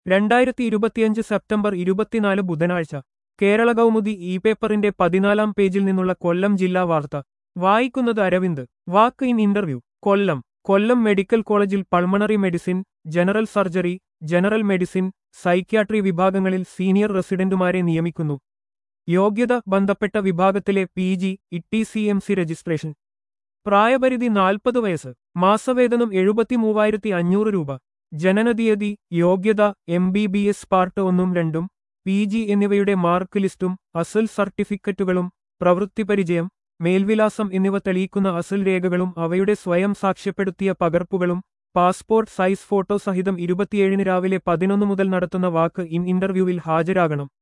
രണ്ടായിരത്തി ഇരുപത്തിയഞ്ച് സെപ്റ്റംബർ ഇരുപത്തിനാല് ബുധനാഴ്ച കേരള കൗമുദി ഇ പേപ്പറിന്റെ പതിനാലാം പേജിൽ നിന്നുള്ള കൊല്ലം ജില്ലാ വാർത്ത വായിക്കുന്നത് Aravind walk in interview Kollam Kollam medical കോളേജിൽ pulmonary medicine general surgery general medicine psychiatry വിഭാഗങ്ങളിൽ സീനിയർ റെസിഡന്റുമാരെ നിയമിക്കുന്നു യോഗ്യത ബന്ധപ്പെട്ട വിഭാഗത്തിലെ P G T C M C registration പ്രായപരിധി നാൽപ്പത് വയസ്സ് മാസവേതനം എഴുപത്തിമൂവായിരത്തി അഞ്ഞൂറ് രൂപ ജനനതീയതി യോഗ്യത M B B S part ഒന്നും രണ്ടും പി ജി എന്നിവയുടെ മാർക്ക് ലിസ്റ്റും അസൽ സർട്ടിഫിക്കറ്റുകളും പ്രവൃത്തിപരിചയം മേൽവിലാസം എന്നിവ തെളിയിക്കുന്ന അസൽ രേഖകളും അവയുടെ സ്വയം സാക്ഷ്യപ്പെടുത്തിയ പകർപ്പുകളും പാസ്പോർട്ട് സൈസ് ഫോട്ടോ സഹിതം ഇരുപത്തിയേഴിന് രാവിലെ പതിനൊന്ന് മുതൽ നടത്തുന്ന വാക്ക് ഇൻ ഇന്റർവ്യൂവിൽ ഹാജരാകണം